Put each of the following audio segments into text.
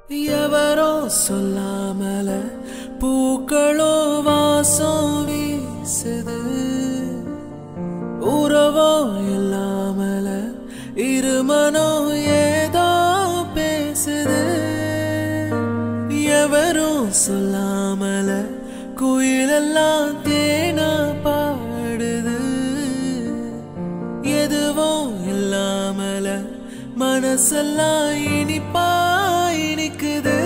எவரோ சொல்லாமல பூக்களோ வாசம் வீசுது உறவோ இல்லாமல இருமனோ ஏதோ பேசுது எவரும் சொல்லாமல குயிலெல்லாம் தேனா பாடுது எதுவும் இல்லாமல மனசெல்லாம் இனிப்பா இனிக்குது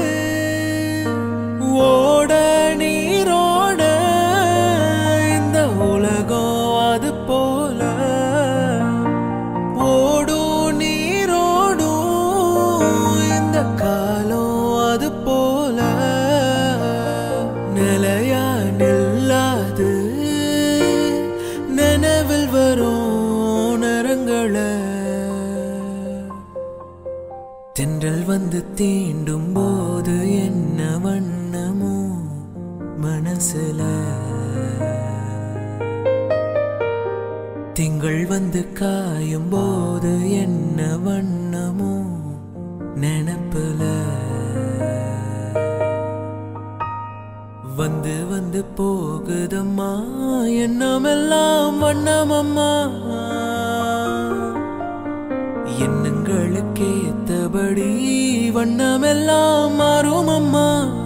ஓட நீரோட இந்த உலகம் அது போல ஓடும் நீரோடும் இந்த காலம் அது போல நிலையா நில்லாது நினைவில் வரும் நரங்களை தென்றல் வந்து தீண்டும் போது என்ன வண்ணமோ மனசுல திங்கள் வந்து காயும் போது என்ன வண்ணமோ நினப்புல வந்து வந்து போகுதம்மா எண்ணமெல்லாம் வண்ணமம்மா எண்ணங்களுக்கேத்தபடி வண்ணமெல்லாம் மாறும் அம்மா